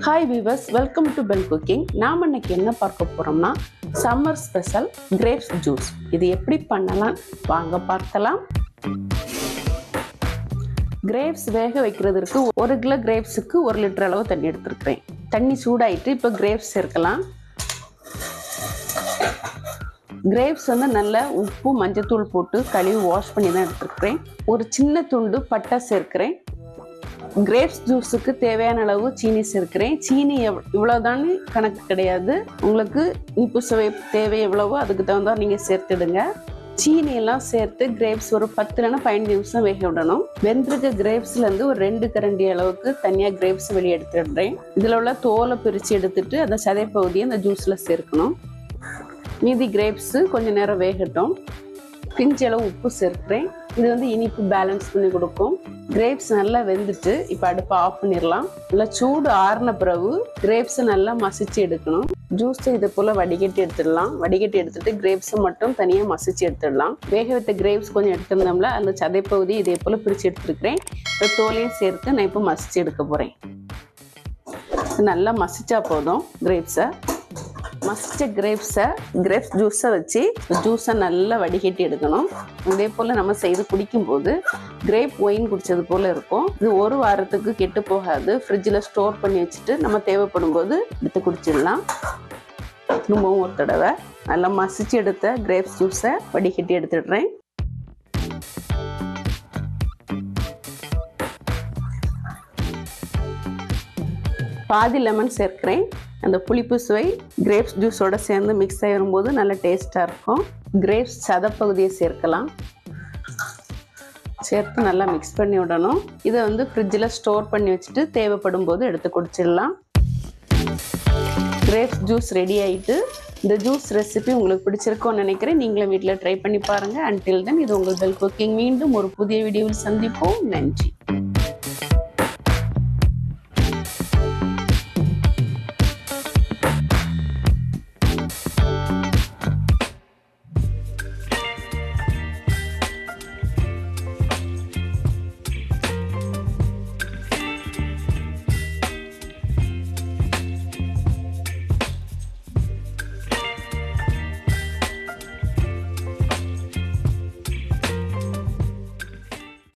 hi viewers welcome to bell cooking நாம் இன்னைக்கு என்ன பார்க்க போகிறோம்னா சம்மர் ஸ்பெஷல் கிரேப்ஸ் ஜூஸ் இது எப்படி பண்ணலாம் வாங்க பார்க்கலாம் கிரேப்ஸ் வேக வைக்கிறதுக்கு ஒரு கிலோ கிரேப்ஸுக்கு ஒரு லிட்டர் அளவு தண்ணி எடுத்துருக்கிறேன் தண்ணி சூடாயிட்டு இப்போ கிரேப்ஸ் சேர்க்கலாம் கிரேப்ஸ் வந்து நல்லா உப்பு மஞ்சத்தூள் போட்டு கழுவி வாஷ் பண்ணி தான் எடுத்துருக்கிறேன் ஒரு சின்ன துண்டு பட்டை சேர்க்கிறேன் கிரேப்ஸ் ஜூஸுக்கு தேவையான அளவு சீனி சேர்க்கிறேன் சீனி எவ் இவ்வளோதான் கணக்கு கிடையாது உங்களுக்கு இனிப்பு சுவை தேவை எவ்வளவோ அதுக்கு தகுந்தா நீங்கள் சேர்த்துடுங்க சீனி எல்லாம் சேர்த்து கிரேப்ஸ் ஒரு பத்து இல்லைன்னா பதினஞ்சு நிமிஷம் வேக விடணும் வெந்திருக்க கிரேப்ஸ்ல இருந்து ஒரு ரெண்டு கரண்டி அளவுக்கு தனியாக கிரேப்ஸ் வெளியே எடுத்துடுறேன் இதில் உள்ள தோலை பிரித்து எடுத்துட்டு அந்த சதை பகுதியை அந்த ஜூஸில் சேர்க்கணும் மீதி கிரேப்ஸு கொஞ்சம் நேரம் வேகட்டும் பிஞ்சு அளவு உப்பு சேர்க்கிறேன் இது வந்து இனிப்பு பேலன்ஸ் பண்ணி கொடுக்கும் கிரேப்ஸ் நல்லா வெந்துட்டு இப்போ அடுப்பை ஆஃப் பண்ணிடலாம் நல்லா சூடு ஆறின பிறகு கிரேப்ஸை நல்லா மசிச்சு எடுக்கணும் ஜூஸை இது போல் வடிகட்டி எடுத்துடலாம் வடிகட்டி எடுத்துட்டு கிரேப்ஸை மட்டும் தனியாக மசிச்சு எடுத்துடலாம் வேக வைத்த கிரேப்ஸ் கொஞ்சம் எடுத்திருந்தோம்ல அந்த சதைப்பகுதி இதே போல் பிரித்து எடுத்துருக்கிறேன் இப்போ தோலையும் சேர்த்து நான் இப்போ மசிச்சு எடுக்க போகிறேன் நல்லா மசிச்சா போதும் கிரேப்ஸை மஸ்ட் கிரேப்ஸை கிரேப்ஸ் ஜூஸை வச்சு ஜூஸை நல்லா வடிகட்டி எடுக்கணும் இதே போல் நம்ம செய்து குடிக்கும்போது கிரேப் ஒயின் குடித்தது போல் இருக்கும் இது ஒரு வாரத்துக்கு கெட்டு போகாது ஃப்ரிட்ஜில் ஸ்டோர் பண்ணி வச்சுட்டு நம்ம தேவைப்படும் போது எடுத்து குடிச்சிடலாம் திரும்பவும் ஒரு தடவை நல்லா மசிச்சு எடுத்த கிரேப்ஸ் ஜூஸை வடிகட்டி எடுத்துடுறேன் பாதி லெமன் சேர்க்கிறேன் அந்த புளிப்பு சுவை கிரேப்ஸ் ஜூஸோட சேர்ந்து மிக்ஸ் ஆகி வரும்போது நல்ல டேஸ்ட்டாக இருக்கும் கிரேப்ஸ் சதப்பகுதியை சேர்க்கலாம் சேர்த்து நல்லா மிக்ஸ் பண்ணி விடணும் இதை வந்து ஃப்ரிட்ஜில் ஸ்டோர் பண்ணி வச்சுட்டு தேவைப்படும் போது எடுத்து குடிச்சிடலாம் கிரேப்ஸ் ஜூஸ் ரெடி ஆகிட்டு இந்த ஜூஸ் ரெசிபி உங்களுக்கு பிடிச்சிருக்கோன்னு நினைக்கிறேன் நீங்களும் வீட்டில் ட்ரை பண்ணி பாருங்கள் அன்டில் தென் இது உங்கள் பெல் குக்கிங் மீண்டும் ஒரு புதிய வீடியோவில் சந்திப்போம் நன்றி